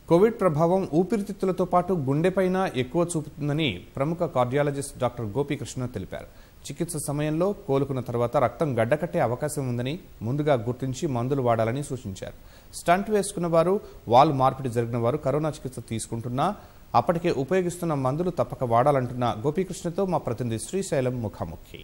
Covid ప్రభావం ఊపిరితిత్తులతో పాటు గుండెపైన ఎక్కువ చూపుతుందని ప్రముఖ కార్డియాలజిస్ట్ డాక్టర్ గోపీకృష్ణ తెలిపారు చికిత్స సమయంలో కోలుకున్న తర్వాత రక్తం గడ్డకట్టే అవకాశం ఉందని ముందుగా గుర్తించి మందులు వాడాలని సూచించారు స్టంట్ వేసుకున్న వారు వాల్ మార్పిడి జరిగిన వారు కరోనా చికిత్స తీసుకుంటున్నా అప్పటికే ఉపయోగిస్తున్న మందులు తప్పక వాడాలంటున్న గోపీకృష్ణతో మా ప్రతినిధి శ్రీశైలం ముఖాముఖి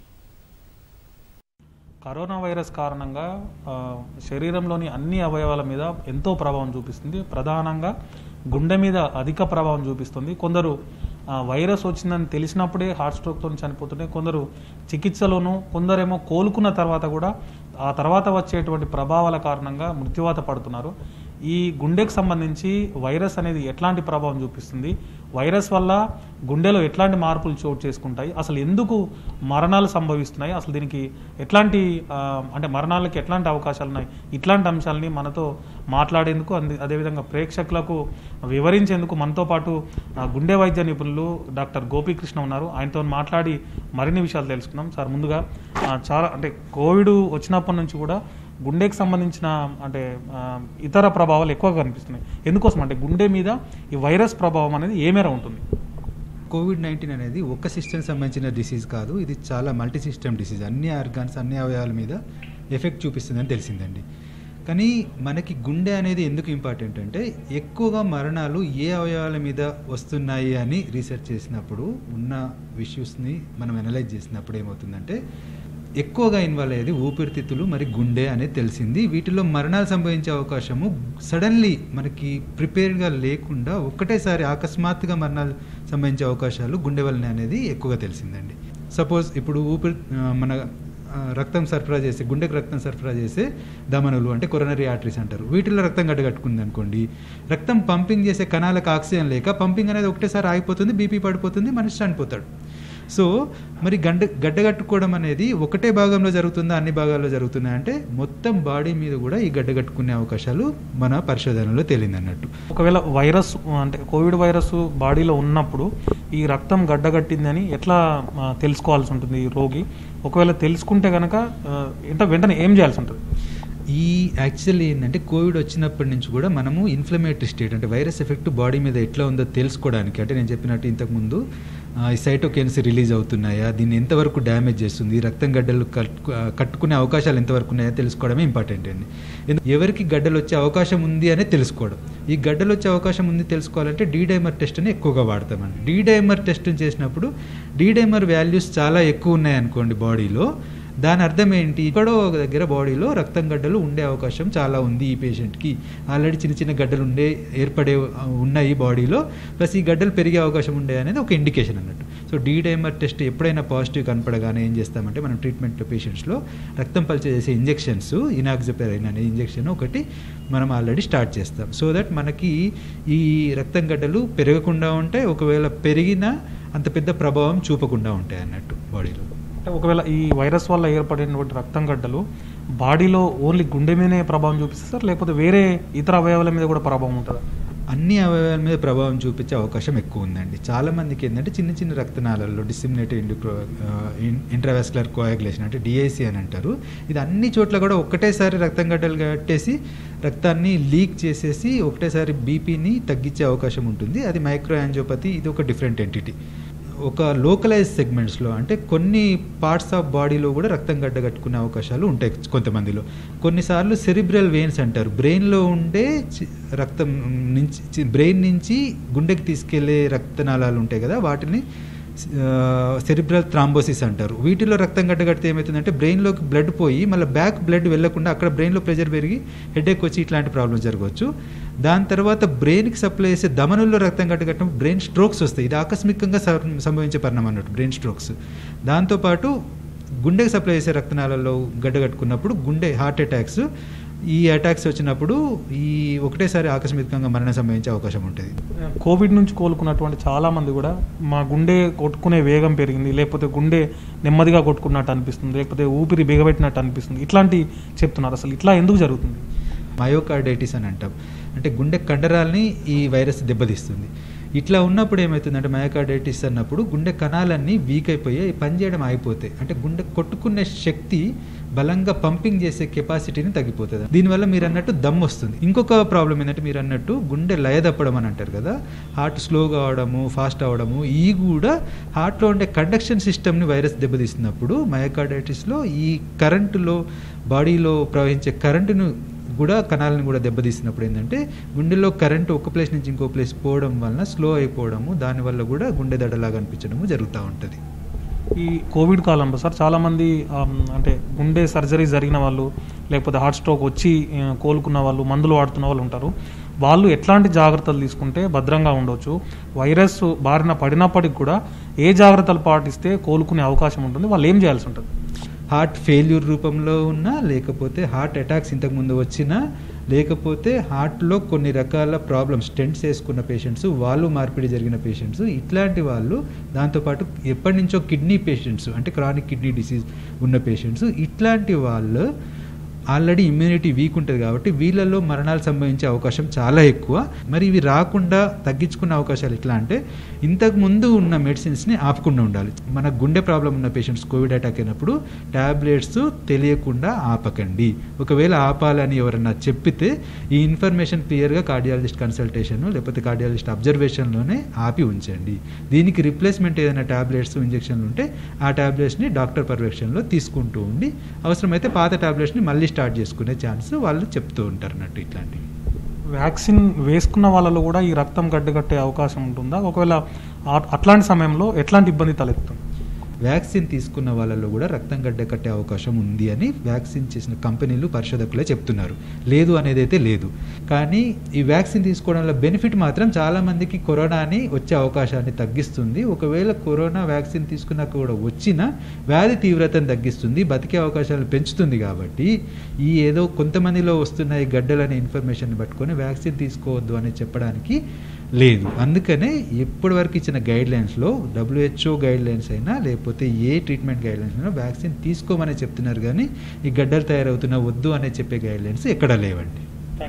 కరోనా వైరస్ కారణంగా ఆ, శరీరంలోని అన్ని అవయవాల మీద ఎంతో ప్రభావం చూపిస్తుంది ప్రధానంగా గుండె మీద అధిక ప్రభావం చూపిస్తుంది కొందరు ఆ, వైరస్ వచ్చిందని తెలిసినప్పుడే హార్ట్ స్ట్రోక్తో చనిపోతుంటే కొందరు చికిత్సలోను కొందరేమో కోలుకున్న తర్వాత కూడా ఆ తర్వాత వచ్చేటువంటి ప్రభావాల కారణంగా మృత్యువాత పడుతున్నారు ఈ గుండెకు సంబంధించి వైరస్ అనేది ఎట్లాంటి ప్రభావం చూపిస్తుంది వైరస్ వల్ల గుండెలో ఎట్లాంటి మార్పులు చోటు చేసుకుంటాయి అసలు ఎందుకు మరణాలు సంభవిస్తున్నాయి అసలు దీనికి ఎట్లాంటి ఆ, అంటే మరణాలకి ఎట్లాంటి అవకాశాలు ఉన్నాయి ఇట్లాంటి అంశాలని మనతో మాట్లాడేందుకు అంది అదేవిధంగా ప్రేక్షకులకు వివరించేందుకు మనతో పాటు ఆ, గుండె వైద్య నిపుణులు డాక్టర్ గోపీకృష్ణ ఉన్నారు ఆయనతో మాట్లాడి మరిన్ని విషయాలు తెలుసుకుందాం సార్ ముందుగా ఆ, చాలా అంటే కోవిడ్ వచ్చినప్పటి నుంచి కూడా గుండెకి సంబంధించిన అంటే ఆ, ఇతర ప్రభావాలు ఎక్కువగా కనిపిస్తున్నాయి ఎందుకోసం అంటే గుండె మీద ఈ వైరస్ ప్రభావం అనేది ఏ మేర ఉంటుంది కోవిడ్ నైన్టీన్ అనేది ఒక సిస్టమ్ సంబంధించిన డిసీజ్ కాదు ఇది చాలా మల్టీ సిస్టమ్ డిసీజ్ అన్ని ఆర్గాన్స్ అన్ని అవయవాల మీద ఎఫెక్ట్ చూపిస్తుందని తెలిసిందండి కానీ మనకి గుండె అనేది ఎందుకు ఇంపార్టెంట్ అంటే ఎక్కువగా మరణాలు ఏ అవయవాల మీద వస్తున్నాయి అని రీసెర్చ్ చేసినప్పుడు ఉన్న ఇష్యూస్ని మనం అనలైజ్ చేసినప్పుడు ఏమవుతుందంటే ఎక్కువగా ఇన్వాల్వ్ అయ్యేది ఊపిరితిత్తులు మరి గుండె అనేది తెలిసింది వీటిలో మరణాలు సంభవించే అవకాశము సడన్లీ మనకి ప్రిపేర్డ్గా లేకుండా ఒక్కటేసారి అకస్మాత్తుగా మరణాలు సంభవించే అవకాశాలు గుండె వల్లనే అనేది ఎక్కువగా తెలిసిందండి సపోజ్ ఇప్పుడు ఊపిరి ఆ, మన ఆ, రక్తం సరఫరా చేసే గుండెకు రక్తం సరఫరా చేసే దమనులు అంటే కొరనరీ ఆర్టరీస్ అంటారు వీటిలో రక్తం గడ్డగట్టుకుంది అనుకోండి రక్తం పంపింగ్ చేసే కణాలకు ఆక్సిజన్ లేక పంపింగ్ అనేది ఒకటేసారి ఆగిపోతుంది బీపీ పడిపోతుంది మనిషి చనిపోతాడు సో మరి గండ గడ్డగట్టుకోవడం అనేది ఒకటే భాగంలో జరుగుతుందా అన్ని భాగాల్లో జరుగుతుందా అంటే మొత్తం బాడీ మీద కూడా ఈ గడ్డగట్టుకునే అవకాశాలు మన పరిశోధనలో తేలింది అన్నట్టు ఒకవేళ వైరస్ అంటే కోవిడ్ వైరస్ బాడీలో ఉన్నప్పుడు ఈ రక్తం గడ్డగట్టిందని ఎట్లా ఆ, తెలుసుకోవాల్సి ఉంటుంది ఈ రోగి ఒకవేళ తెలుసుకుంటే కనుక అంటే వెంటనే ఏం చేయాల్సి ఉంటుంది ఈ యాక్చువల్లీ ఏంటంటే కోవిడ్ వచ్చినప్పటి నుంచి కూడా మనము ఇన్ఫ్లమేటరీ స్టేట్ అంటే వైరస్ ఎఫెక్ట్ బాడీ మీద ఎట్లా ఉందో తెలుసుకోవడానికి అంటే నేను చెప్పినట్టు ఇంతకుముందు ఆ, ఈ సైటోకెన్స్ రిలీజ్ అవుతున్నాయా దీన్ని ఎంతవరకు డ్యామేజ్ చేస్తుంది రక్తం గడ్డలు కట్టు కట్టుకునే అవకాశాలు ఎంతవరకు ఉన్నాయో తెలుసుకోవడమే ఇంపార్టెంట్ అండి ఎందు- ఎవరికి గడ్డలు వచ్చే అవకాశం ఉంది అనేది తెలుసుకోవడం ఈ గడ్డలు వచ్చే అవకాశం ఉంది తెలుసుకోవాలంటే డీడైమర్ టెస్ట్ అని ఎక్కువగా వాడతామండి డీడైమర్ టెస్ట్ చేసినప్పుడు డీడైమర్ వాల్యూస్ చాలా ఎక్కువ ఉన్నాయి అనుకోండి బాడీలో దాని అర్థం ఏంటి ఎక్కడో ఒక దగ్గర బాడీలో రక్తం గడ్డలు ఉండే అవకాశం చాలా ఉంది ఈ పేషెంట్కి ఆల్రెడీ చిన్న చిన్న గడ్డలు ఉండే ఏర్పడే ఆ, ఉన్నాయి బాడీలో ప్లస్ ఈ గడ్డలు పెరిగే అవకాశం ఉండే అనేది ఒక ఇండికేషన్ అన్నట్టు సో డీడైమర్ టెస్ట్ ఎప్పుడైనా పాజిటివ్ కనపడగానే ఏం చేస్తామంటే మనం ట్రీట్మెంట్ పేషెంట్స్లో రక్తం పల్చే చేసే ఇంజెక్షన్స్ ఇనాక్సిపెరైన్ అనే ఇంజెక్షన్ ఒకటి మనం ఆల్రెడీ స్టార్ట్ చేస్తాం సో దట్ మనకి ఈ రక్తం గడ్డలు పెరగకుండా ఉంటాయి ఒకవేళ పెరిగినా అంత పెద్ద ప్రభావం చూపకుండా ఉంటాయి అన్నట్టు బాడీలో అంటే ఒకవేళ ఈ వైరస్ వల్ల ఏర్పడినటువంటి రక్తం గడ్డలు బాడీలో ఓన్లీ గుండె మీదనే ప్రభావం చూపిస్తారు లేకపోతే వేరే ఇతర అవయవాల మీద కూడా ప్రభావం ఉంటుందా అన్ని అవయవాల మీద ప్రభావం చూపించే అవకాశం ఎక్కువ ఉందండి చాలా మందికి ఏంటంటే చిన్న చిన్న రక్తనాళాల్లో డిసిమినేటెడ్ ఇండిక్రో ఇంట్రావాస్కులర్ కోయాగులేషన్ అంటే డిఐసి అని అంటారు ఇది అన్ని చోట్ల కూడా ఒకటేసారి రక్తం గడ్డలు కట్టేసి రక్తాన్ని లీక్ చేసేసి ఒకటేసారి బీపీని తగ్గించే అవకాశం ఉంటుంది అది మైక్రో యాంజియోపతి ఇది ఒక డిఫరెంట్ ఎంటిటీ ఒక లోకలైజ్ సెగ్మెంట్స్లో అంటే కొన్ని పార్ట్స్ ఆఫ్ బాడీలో కూడా రక్తం గడ్డ కట్టుకునే అవకాశాలు ఉంటాయి కొంతమందిలో కొన్నిసార్లు సెరిబ్రల్ వెయిన్స్ అంటారు బ్రెయిన్లో ఉండే చి- రక్తం నుంచి బ్రెయిన్ నుంచి గుండెకి తీసుకెళ్లే రక్తనాళాలు ఉంటాయి కదా వాటిని సెరిబ్రల్ థ్రాంబోసిస్ అంటారు వీటిలో రక్తం గడ్డ కడితే ఏమవుతుందంటే బ్రెయిన్లోకి బ్లడ్ పోయి మళ్ళీ బ్యాక్ బ్లడ్ వెళ్ళకుండా అక్కడ బ్రెయిన్లో ప్రెషర్ పెరిగి హెడేక్ వచ్చి ఇట్లాంటి ప్రాబ్లమ్స్ జరగవచ్చు దాని తర్వాత బ్రెయిన్కి సప్లై చేసే దమనుల్లో రక్తం గడ్డ కట్టడం బ్రెయిన్ స్ట్రోక్స్ వస్తాయి ఇది ఆకస్మికంగా సం- సంభవించే పరిణామం అన్నట్టు బ్రెయిన్ స్ట్రోక్స్ దాంతోపాటు గుండెకి సప్లై చేసే రక్తనాళాల్లో గడ్డ కట్టుకున్నప్పుడు గుండె హార్ట్ అటాక్స్ ఈ అటాక్స్ వచ్చినప్పుడు ఈ ఒకటేసారి ఆకస్మికంగా మరణం సంభవించే అవకాశం ఉంటుంది కోవిడ్ నుంచి కోలుకున్నటువంటి చాలా మంది కూడా మా గుండె కొట్టుకునే వేగం పెరిగింది లేకపోతే గుండె నెమ్మదిగా కొట్టుకున్నట్టు అనిపిస్తుంది లేకపోతే ఊపిరి బిగబెట్టినట్టు అనిపిస్తుంది ఇట్లాంటి చెప్తున్నారు అసలు ఇట్లా ఎందుకు జరుగుతుంది మయోకార్డైటిస్ అని అంటాం అంటే గుండె కండరాల్ని ఈ వైరస్ దెబ్బతీస్తుంది ఇట్లా ఉన్నప్పుడు ఏమవుతుందంటే మయోకార్డైటిస్ అన్నప్పుడు గుండె కణాలన్నీ వీక్ అయిపోయి అవి పనిచేయడం ఆగిపోతాయి అంటే గుండె కొట్టుకునే శక్తి బలంగా పంపింగ్ చేసే కెపాసిటీని తగ్గిపోతుంది దీనివల్ల మీరు అన్నట్టు దమ్ వస్తుంది ఇంకొక ప్రాబ్లం ఏంటంటే మీరు అన్నట్టు గుండె లయదప్పడం అని అంటారు కదా హార్ట్ స్లోగా అవడము ఫాస్ట్ అవడము ఈ కూడా హార్ట్లో ఉండే కండక్షన్ సిస్టమ్ని వైరస్ దెబ్బతీస్తున్నప్పుడు మయోకార్డైటిస్లో ఈ కరెంటులో బాడీలో ప్రవహించే కరెంటును కూడా కణాలను కూడా దెబ్బతీసినప్పుడు ఏంటంటే గుండెలో కరెంటు ఒక ప్లేస్ నుంచి ఇంకో ప్లేస్ పోవడం వలన స్లో అయిపోవడము దానివల్ల కూడా గుండె దడలాగా అనిపించడము జరుగుతూ ఉంటుంది ఈ కోవిడ్ కాలంలో సార్ చాలామంది ఆమ్, అంటే గుండె సర్జరీ జరిగిన వాళ్ళు లేకపోతే హార్ట్ స్ట్రోక్ వచ్చి ఆ, కోలుకున్న వాళ్ళు మందులు వాడుతున్న వాళ్ళు ఉంటారు వాళ్ళు ఎట్లాంటి జాగ్రత్తలు తీసుకుంటే భద్రంగా ఉండొచ్చు వైరస్ బారిన పడినప్పటికి కూడా ఏ జాగ్రత్తలు పాటిస్తే కోలుకునే అవకాశం ఉంటుంది వాళ్ళు ఏం చేయాల్సి ఉంటుంది హార్ట్ ఫెయిల్యూర్ రూపంలో ఉన్నా లేకపోతే హార్ట్ అటాక్స్ ఇంతకుముందు వచ్చినా లేకపోతే హార్ట్లో కొన్ని రకాల ప్రాబ్లమ్స్ స్టెంట్స్ వేసుకున్న పేషెంట్స్ వాళ్ళు మార్పిడి జరిగిన పేషెంట్స్ ఇట్లాంటి వాళ్ళు దాంతోపాటు ఎప్పటి నుంచో కిడ్నీ పేషెంట్స్ అంటే క్రానిక్ కిడ్నీ డిసీజ్ ఉన్న పేషెంట్స్ ఇట్లాంటి వాళ్ళు ఆల్రెడీ ఇమ్యూనిటీ వీక్ ఉంటుంది కాబట్టి వీళ్ళలో మరణాలు సంభవించే అవకాశం చాలా ఎక్కువ మరి ఇవి రాకుండా తగ్గించుకునే అవకాశాలు ఎట్లా అంటే ఇంతకు ముందు ఉన్న మెడిసిన్స్ని ఆపకుండా ఉండాలి మన గుండె ప్రాబ్లం ఉన్న పేషెంట్స్ కోవిడ్ అటాక్ అయినప్పుడు ట్యాబ్లెట్స్ తెలియకుండా ఆపకండి ఒకవేళ ఆపాలని ఎవరన్నా చెప్పితే ఈ ఇన్ఫర్మేషన్ క్లియర్గా కార్డియాలజిస్ట్ కన్సల్టేషన్ లేకపోతే కార్డియాలజిస్ట్ అబ్జర్వేషన్లోనే ఆపి ఉంచండి దీనికి రిప్లేస్మెంట్ ఏదైనా ట్యాబ్లెట్స్ ఇంజెక్షన్లు ఉంటే ఆ ట్యాబ్లెట్స్ని డాక్టర్ పర్యవేక్షణలో తీసుకుంటూ ఉండి అవసరమైతే పాత ట్యాబ్లెట్స్ని మళ్ళీ స్టార్ట్ చేసుకునే ఛాన్స్ వాళ్ళు చెప్తూ ఉంటారు అన్నట్టు ఇట్లాంటివి వ్యాక్సిన్ వేసుకున్న వాళ్ళలో కూడా ఈ రక్తం గడ్డగట్టే అవకాశం ఉంటుందా ఒకవేళ ఆ- అట్లాంటి సమయంలో ఎట్లాంటి ఇబ్బంది తలెత్తుంది వ్యాక్సిన్ తీసుకున్న వాళ్ళలో కూడా రక్తం గడ్డ కట్టే అవకాశం ఉంది అని వ్యాక్సిన్ చేసిన కంపెనీలు పరిశోధకులే చెప్తున్నారు లేదు అనేది అయితే లేదు కానీ ఈ వ్యాక్సిన్ తీసుకోవడం వల్ల బెనిఫిట్ మాత్రం చాలా మందికి కరోనాని వచ్చే అవకాశాన్ని తగ్గిస్తుంది ఒకవేళ కరోనా వ్యాక్సిన్ తీసుకున్నాక కూడా వచ్చినా వ్యాధి తీవ్రతను తగ్గిస్తుంది బతికే అవకాశాలు పెంచుతుంది కాబట్టి ఈ ఏదో కొంతమందిలో వస్తున్న ఈ గడ్డలనే ఇన్ఫర్మేషన్ పట్టుకొని వ్యాక్సిన్ తీసుకోవద్దు అని చెప్పడానికి లేదు అందుకనే ఇప్పటి వరకు ఇచ్చిన గైడ్ లైన్స్లో డబ్ల్యూహెచ్ఓ గైడ్ లైన్స్ అయినా లేకపోతే ఏ ట్రీట్మెంట్ గైడ్ లైన్స్ అయినా వ్యాక్సిన్ తీసుకోమని చెప్తున్నారు కానీ ఈ గడ్డలు తయారవుతున్న వద్దు అని చెప్పే గైడ్ లైన్స్ ఎక్కడా లేవండి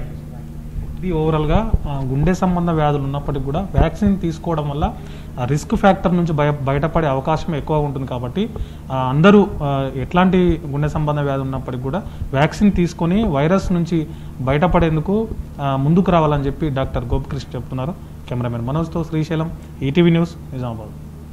ఇది ఓవరాల్గా ఆ, గుండె సంబంధ వ్యాధులు ఉన్నప్పటికీ కూడా వ్యాక్సిన్ తీసుకోవడం వల్ల ఆ రిస్క్ ఫ్యాక్టర్ నుంచి బయ బయటపడే అవకాశం ఎక్కువ ఉంటుంది కాబట్టి ఆ, అందరూ ఆ, ఎట్లాంటి గుండె సంబంధ వ్యాధి ఉన్నప్పటికీ కూడా వ్యాక్సిన్ తీసుకొని వైరస్ నుంచి బయటపడేందుకు ఆ, ముందుకు రావాలని చెప్పి డాక్టర్ గోపికృష్ణ చెప్తున్నారు కెమెరామెన్ మనోజ్తో శ్రీశైలం ఈటీవీ న్యూస్ నిజామాబాద్